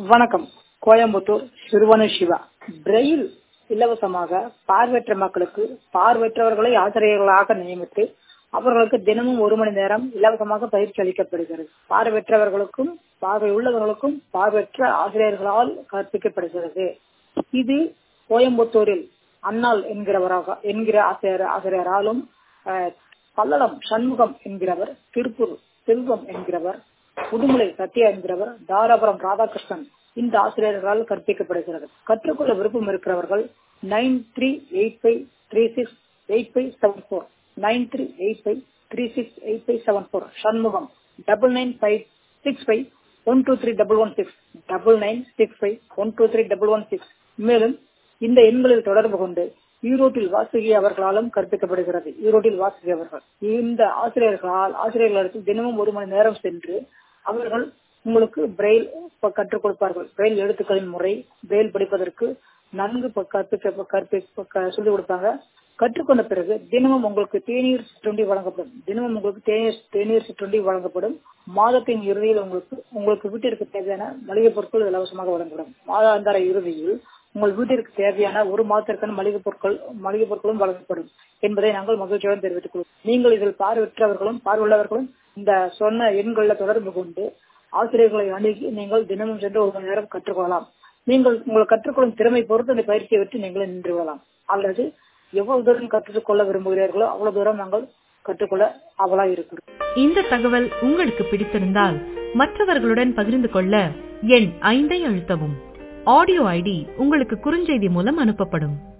வணக்கம் கோயம்புத்தூர் சிறுவனு சிவா பிரெயில் இலவசமாக பார்வையற்ற மக்களுக்கு பார்வையற்றவர்களை ஆசிரியர்களாக நியமித்து அவர்களுக்கு தினமும் ஒரு மணி நேரம் இலவசமாக பயிற்சி அளிக்கப்படுகிறது பார்வையற்றவர்களுக்கும் பார்வை உள்ளவர்களுக்கும் பார்வையற்ற ஆசிரியர்களால் கற்பிக்கப்படுகிறது இது கோயம்புத்தூரில் அண்ணால் என்கிறவராக என்கிற ஆசிரியர் ஆசிரியராலும் அஹ், பல்லடம் சண்முகம் என்கிறவர் திருப்பூர் செல்வம் என்கிறவர் புதுமலை சத்யா என்கிறவர் தாராபுரம் ராதாகிருஷ்ணன் இந்த ஆசிரியர்களால் கற்பிக்கப்படுகிறது கற்றுக்கொள்ள விருப்பம் இருக்கிறவர்கள் nine three eight five three six eight five seven four nine three eight five three six eight five seven four Shanmugam double nine five six five one two three double one six double nine six five one two three double one six மேலும் இந்த எண்களில் தொடர்பு கொண்டு ஈரோட்டில் வாசுகி அவர்களாலும் கற்பிக்கப்படுகிறது ஈரோட்டில் வாசுகி அவர்கள் இந்த ஆசிரியர்களால் ஆசிரியர்களுக்கு தினமும் ஒரு மணி நேரம் சென்று அவர்கள் உங்களுக்கு பிரெயில் ப- கற்றுக் கொடுப்பார்கள் பிரெயில் எழுத்துக்களின் முறை பிரெயில் படிப்பதற்கு நன்கு ப- கற்பிக்க கற்பிக்க க- சொல்லிக் கொடுப்பாங்க கற்றுக்கொண்ட பிறகு தினமும் உங்களுக்கு தேநீர் சிற்றுண்டி வழங்கப்படும் தினமும் உங்களுக்கு தேநீர் தேநீர் சிற்றுண்டி வழங்கப்படும் மாதத்தின் இறுதியில் உங்களுக்கு உங்களுக்கு வீட்டிற்கு தேவையான மளிகை பொருட்கள் இலவசமாக வழங்கப்படும் மாதாந்திர இறுதியில் உங்கள் வீட்டிற்கு தேவையான ஒரு மாதத்திற்கான மளிகை பொருட்கள் மளிகை பொருட்களும் வழங்கப்படும் என்பதை நாங்கள் மகிழ்ச்சியுடன் தெரிவித்துக் கொள்வோம் நீங்கள் இதில் பார்வையற்றவர்களும் பார்வையுள்ளவர்களும் இந்த சொன்ன எண்களில் தொடர்பு கொண்டு ஆசிரியர்களை அணுகி நீங்கள் தினமும் சென்று ஒரு மணி நேரம் கற்றுக்கொள்ளலாம் நீங்கள் உங்கள் கற்றுக்கொள்ளும் திறமை பொறுத்து இந்த பயிற்சியை வெற்றி நீங்கள் நின்று விடலாம் அல்லது எவ்வளவு தூரம் கற்றுக்கொள்ள விரும்புகிறீர்களோ அவ்வளவு தூரம் நாங்கள் கற்றுக்கொள்ள அவலா இருக்கிறோம் இந்த தகவல் உங்களுக்கு பிடித்திருந்தால் மற்றவர்களுடன் பகிர்ந்து கொள்ள எண் ஐந்தை அழுத்தவும் ஆடியோ ஐடி உங்களுக்கு குறுஞ்செய்தி மூலம் அனுப்பப்படும்